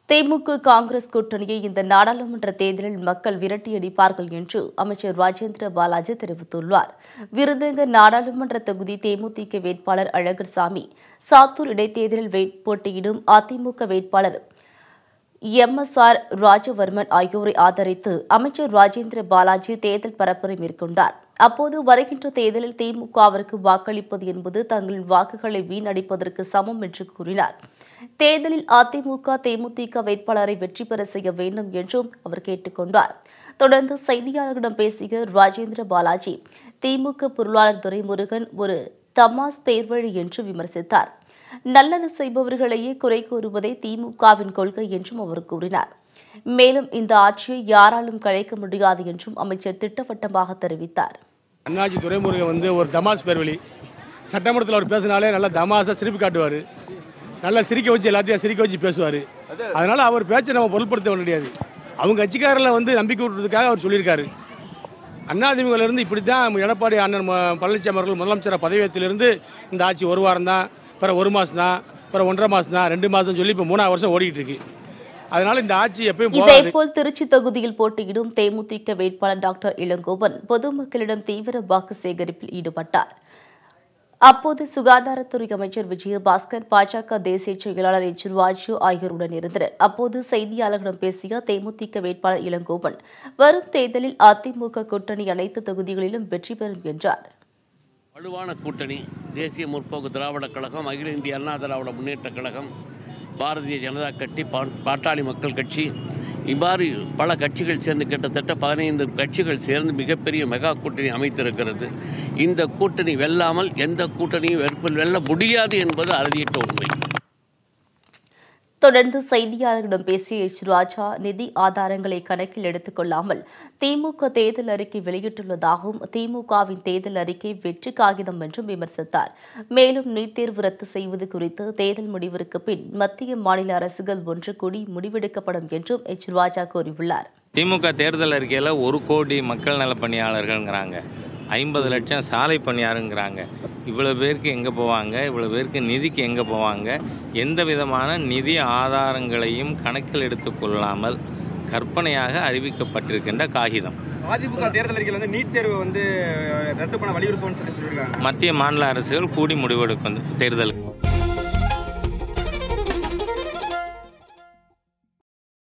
திமுக காங்கிரஸ் கூட்டணியை இந்த நாடாளுமன்ற தேர்தலில் மக்கள் விரட்டியடிப்பார்கள் என்று அமைச்சர் ராஜேந்திர பாலாஜி தெரிவித்துள்ளார் விருதுநகர் நாடாளுமன்ற தொகுதி தேமுதிக வேட்பாளர் அழகர்சாமி சாத்தூர் இடைத்தேர்தலில் வே- போட்டியிடும் அதிமுக வேட்பாளர் எம் எஸ் ஆர் ராஜவர்மன் ஆகியோரை ஆதரித்து அமைச்சர் ராஜேந்திர பாலாஜி தேர்தல் பரப்புரை மேற்கொண்டார் அப்போது வருகின்ற தேர்தலில் திமுகவிற்கு வாக்களிப்பது என்பது தங்களின் வாக்குகளை வீணடிப்பதற்கு சமம் என்று கூறினார் தேர்தலில் அதிமுக தேமுதிக வேட்பாளரை வெற்றி பெற செய்ய வேண்டும் என்றும் அவர் கேட்டுக் கொண்டார் தொடர்ந்து செய்தியாளர்களிடம் பேசிய ராஜேந்திர பாலாஜி திமுக பொருளாளர் துரைமுருகன் ஒரு தமாஸ் பேர்வழி என்று விமர்சித்தார் நல்லது செய்பவர்களையே குறை கூறுவதே திமுகவின் கொள்கை என்றும் அவர் கூறினார் மேலும் இந்த ஆட்சியை யாராலும் கலைக்க முடியாது என்றும் அமைச்சர் திட்டவட்டமாக தெரிவித்தார் அண்ணாச்சி துரைமுருகன் வந்து ஒரு தமாஸ் பேர்வழி சட்டமன்றத்தில் அவர் பேசினாலே நல்லா தமாஸாக சிரிப்பு காட்டுவார் நல்லா சிரிக்க வச்சு எல்லாத்தையும் சிரிக்க வச்சு பேசுவார் அதனால் அவர் பேச்சை நம்ம பொருட்படுத்த முடியாது அவங்க கட்சிக்காரில் வந்து நம்பிக்கை விட்டுறதுக்காக அவர் சொல்லியிருக்காரு அண்ணாதிமுகலேருந்து இப்படி தான் எடப்பாடி அண்ணன் ம- பழனிசாமி அவர்கள் முதலமைச்சர் பதவியத்திலிருந்து இந்த ஆட்சி ஒரு வாரம் தான் பிறகு ஒரு மாதம் தான் பிறகு ஒன்றரை மாதம் தான் ரெண்டு மாதம் சொல்லி இப்போ மூணாவது வருஷம் ஓடிட்டு இருக்கு அதனால இந்த ஆட்சி எப்பயும் போகாது இதேபோல் திருச்சி தொகுதியில் போட்டியிடும் தேமுதிக வேட்பாளர் டாக்டர் இளங்கோவன் பொதுமக்களிடம் தீவிர வாக்கு சேகரிப்பில் ஈடுபட்டார் அப்போது சுகாதாரத்துறை அமைச்சர் விஜயபாஸ்கர் பாஜக தேசிய செயலாளர் எச் ராஜு ஆகியோருடன் இருந்தனர் அப்போது செய்தியாளர்களிடம் பேசிய தேமுதிக வேட்பாளர் இளங்கோவன் வரும் தேர்தலில் அதிமுக கூட்டணி அனைத்து தொகுதிகளிலும் வெற்றி பெறும் என்றார் வலுவான கூட்டணி தேசிய முற்போக்கு திராவிடக் கழகம் அகில இந்திய அண்ணா திராவிட முன்னேற்றக் கழகம் பாரதிய ஜனதா கட்சி பா- பாட்டாளி மக்கள் கட்சி இவ்வாறு பல கட்சிகள் சேர்ந்து கிட்டத்தட்ட பதினைந்து கட்சிகள் சேர்ந்து மிகப்பெரிய மெகா கூட்டணி அமைத்திருக்கிறது இந்த கூட்டணி வெல்லாமல் எந்த கூட்டணியும் வெற்ப- வெல்ல முடியாது என்பது அறுதியிட்ட உண்மை தொடர்ந்து செய்தியாளர்களிடம் பேசிய எச் ராஜா நிதி ஆதாரங்களை கணக்கில் எடுத்துக் கொள்ளாமல் திமுக தேர்தல் அறிக்கை வெளியிட்டுள்ளதாகவும் திமுகவின் தேர்தல் அறிக்கை வெற்றி காகிதம் என்றும் விமர்சித்தார் மேலும் நீட் தேர்வு ரத்து செய்வது குறித்து தேர்தல் முடிவிற்கு பின் மத்திய மாநில அரசுகள் ஒன்று கூடி முடிவெடுக்கப்படும் என்றும் எச் ராஜா கூறியுள்ளார் திமுக தேர்தல் அறிக்கையில் ஒரு கோடி மக்கள் நல பணியாளர்கள்ங்கிறாங்க ஐம்பது லட்சம் சாலை பணியாளருங்கிறாங்க இவ்வளோ பேருக்கு எங்கே போவாங்க இவ்வளோ பேருக்கு நிதிக்கு எங்கே போவாங்க எந்த விதமான நிதி ஆதாரங்களையும் கணக்கில் எடுத்துக்கொள்ளாமல் கற்பனையாக அறிவிக்கப்பட்டிருக்கின்ற காகிதம் அதிமுக தேர்தல் அறிக்கையில் வந்து நீட் தேர்வு வந்து ரத்து பண்ண வலியுறுத்தும்னு சொல்லி சொல்லியிருக்காங்க மத்திய மாநில அரசுகள் கூடி முடிவெடுக்கும் தேர்தல்